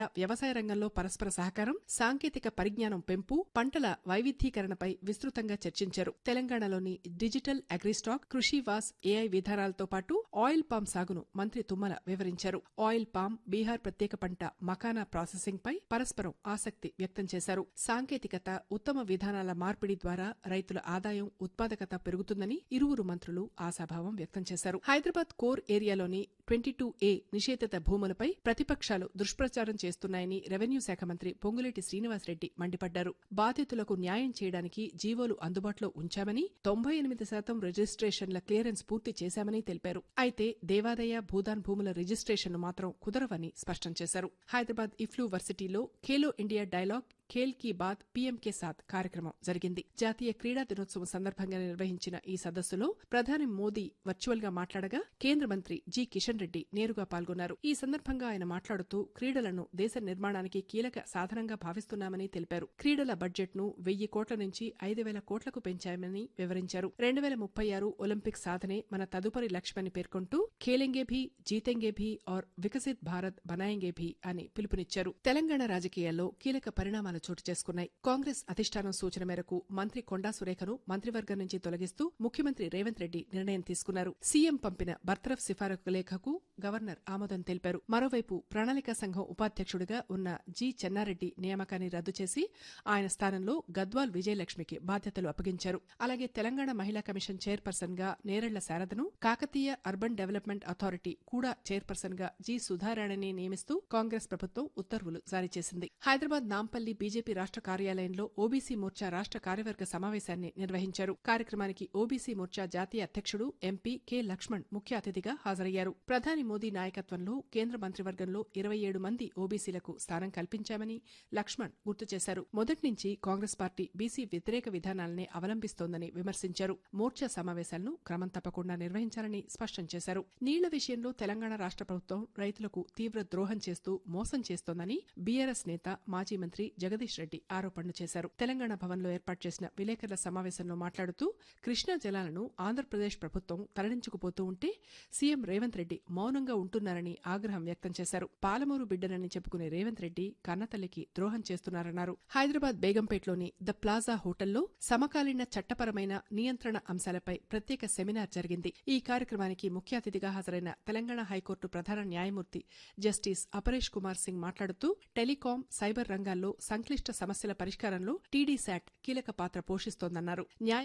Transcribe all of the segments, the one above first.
వ్యవసాయ రంగంలో పరస్పర సహకారం సాంకేతిక పరిజ్ఞానం పెంపు పంటల వైవిధ్యీకరణపై విస్తృతంగా చర్చించారు తెలంగాణలోని డిజిటల్ అగ్రిస్టాక్ కృషి వాస్ ఏఐ విధానాలతో పాటు ఆయిల్ పామ్ సాగును మంత్రి తుమ్మల వివరించారు ఆయిల్ పామ్ బీహార్ ప్రత్యేక పంట మకానా ప్రాసెసింగ్ పై పరస్పరం ఆసక్తి వ్యక్తం చేశారు సాంకేతికత ఉత్తమ విధానాల మార్పిడి ద్వారా రైతుల ఆదాయం ఉత్పాదకత పెరుగుతుందని ఇరువురు మంత్రులు ఆశాభావం వ్యక్తం చేశారు హైదరాబాద్ కోర్ ఏరియాలోని ట్వంటీ టూ ఏ నిషేధిత భూములపై ప్రతిపక్షాలు దుష్ప్రచారం చేస్తున్నాయని రెవెన్యూ శాఖ మంత్రి పొంగులేటి శ్రీనివాసరెడ్డి మండిపడ్డారు బాధితులకు న్యాయం చేయడానికి జీవోలు అందుబాటులో ఉంచామని తొంభై ఎనిమిది శాతం రిజిస్ట్రేషన్ల క్లియరెన్స్ పూర్తి చేశామని తెలిపారు అయితే దేవాదాయ భూదాన్ భూముల రిజిస్ట్రేషన్ను మాత్రం కుదరవని స్పష్టం చేశారు హైదరాబాద్ ఇఫ్లూ వర్సిటీలో Khelo India dialogue Khel Ki Baat PM Ke Saath కార్యక్రమం జరిగింది జాతీయ క్రీడా దినోత్సవం సందర్భంగా నిర్వహించిన ఈ సదస్సులో ప్రధాని మోదీ వర్చువల్ గా మాట్లాడగా కేంద్ర మంత్రి జి కిషన్ రెడ్డి నేరుగా పాల్గొన్నారు ఈ సందర్భంగా ఆయన మాట్లాడుతూ క్రీడలను దేశ నిర్మాణానికి కీలక సాధనంగా భావిస్తున్నామని తెలిపారు క్రీడల బడ్జెట్ ను వెయ్యి కోట్ల నుంచి ఐదు వేల కోట్లకు పెంచామని వివరించారు రెండు వేల ముప్పై ఆరు ఒలింపిక్ సాధనే మన తదుపరి లక్ష్యమని పేర్కొంటూ ఖేలెంగే భీ జీతెంగే భీ ఔర్ వికసిత్ భారత్ బనాయంగే భీ అని పిలుపునిచ్చారు తెలంగాణ రాజకీయాల్లో కీలక పరిణామాలు చోటు చేసుకున్నాయి కాంగ్రెస్ అధిష్టానం సూచన మేరకు మంత్రి కొండా సురేఖను మంత్రివర్గం నుంచి తొలగిస్తూ ముఖ్యమంత్రి రేవంత్ రెడ్డి నిర్ణయం తీసుకున్నారు సీఎం పంపిన బర్తరఫ్ సిఫారసు లేఖకు గవర్నర్ ఆమోదం తెలిపారు మరోవైపు ప్రణాళికా సంఘం ఉపాధ్యక్షుడిగా ఉన్న జి చెన్నారెడ్డి నియామకాన్ని రద్దు చేసి ఆయన స్థానంలో గద్వాల్ విజయలక్ష్మికి బాధ్యతలు అప్పగించారు అలాగే తెలంగాణ మహిళా కమిషన్ చైర్పర్సన్ గా నేరెళ్ల శారదను కాకతీయ అర్బన్ డెవలప్మెంట్ అథారిటీ కూడా చైర్పర్సన్ గా జి సుధారాణిని నియమిస్తూ కాంగ్రెస్ ప్రభుత్వం ఉత్తర్వులు జారీ చేసింది హైదరాబాద్ నాంపల్లి బీజేపీ రాష్ట్ర కార్యాలయంలో ఓబీసీ మోర్చా రాష్ట్ర కార్యవర్గ సమావేశాన్ని నిర్వహించారు కార్యక్రమానికి ఓబీసీ మోర్చా జాతీయ అధ్యక్షుడు ఎంపీ కె లక్ష్మణ్ ముఖ్య అతిథిగా హాజరయ్యారు ప్రధాని మోదీ నాయకత్వంలో కేంద్ర మంత్రివర్గంలో ఇరవై ఏడు మంది ఓబీసీలకు స్థానం కల్పించామని లక్ష్మణ్ గుర్తు చేశారు మొదటి నుంచి కాంగ్రెస్ పార్టీ బీసీ వ్యతిరేక విధానాలనే అవలంబిస్తోందని విమర్శించారు మోర్చా సమావేశాలను క్రమం తప్పకుండా నిర్వహించాలని స్పష్టం చేశారు నీళ్ల విషయంలో తెలంగాణ రాష్ట్ర ప్రభుత్వం రైతులకు తీవ్ర ద్రోహం చేస్తూ మోసం చేస్తోందని బీఆర్ఎస్ నేత మాజీ మంత్రి జగదీష్ రెడ్డి ఆరోపణలు చేశారు తెలంగాణ భవన్లో ఏర్పాటు చేసిన విలేకరుల సమావేశంలో మాట్లాడుతూ కృష్ణా జలాలను ఆంధ్రప్రదేశ్ ప్రభుత్వం తరలించుకుపోతూ ఉంటే సీఎం రేవంత్ రెడ్డి మౌనంగా ఉంటున్నారని ఆగ్రహం వ్యక్తం చేశారు పాలమూరు బిడ్డనని చెప్పుకునే రేవంత్ రెడ్డి కన్నతల్లికి ద్రోహం చేస్తున్నారన్నారు హైదరాబాద్ బేగంపేటలోని ద ప్లాజా హోటల్లో సమకాలీన చట్టపరమైన నియంత్రణ అంశాలపై ప్రత్యేక సెమినార్ జరిగింది ఈ కార్యక్రమానికి ముఖ్య అతిథిగా హాజరైన తెలంగాణ హైకోర్టు ప్రధాన న్యాయమూర్తి జస్టిస్ అపరేష్ కుమార్ సింగ్ మాట్లాడుతూ టెలికాం సైబర్ రంగాల్లో సంక్లిష్ట సమస్యల పరిష్కారంలో టీడీ శాట్ కీలక పాత్ర పోషిస్తోందన్నారు న్యాయ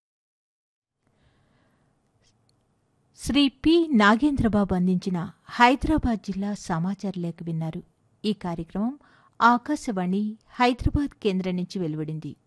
శ్రీ పి నాగేంద్రబాబు అందించిన హైదరాబాద్ జిల్లా సమాచార లేఖ విన్నారు ఈ కార్యక్రమం ఆకాశవాణి హైదరాబాద్ కేంద్రం నుంచి వెలువడింది